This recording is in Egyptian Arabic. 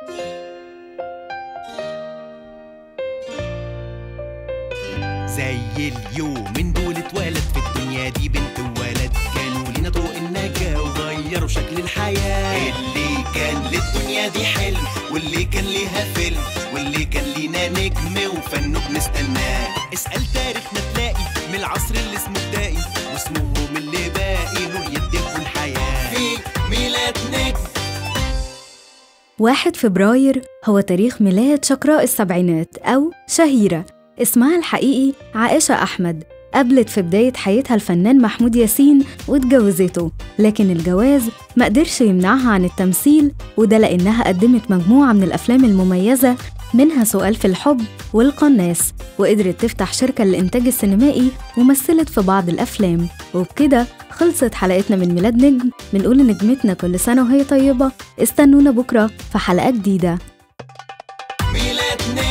زي اليومين دول اتولد في الدنيا دي بنت وولد كانوا لينا طرق النجاة وغيروا شكل الحياة اللي كان للدنيا دي حلم واللي كان ليها فيلم واللي كان لينا نجم وفنه بنستناه اسأل تاريخنا تلاقي من العصر اللي اسمه بدائي واسمهم اللي باقي نور يديكوا الحياة في ميلاد نجم واحد فبراير هو تاريخ ميلاد شقراء السبعينات أو شهيرة اسمها الحقيقي عائشة أحمد قابلت في بداية حياتها الفنان محمود ياسين واتجوزته لكن الجواز ما قدرش يمنعها عن التمثيل وده لأنها قدمت مجموعة من الأفلام المميزة منها سؤال في الحب والقناص وقدرت تفتح شركة للإنتاج السينمائي ومثلت في بعض الأفلام وبكده خلصت حلقتنا من ميلاد نجم بنقول لنجمتنا كل سنة وهي طيبة استنونا بكرة في حلقة جديدة ميلاد نجم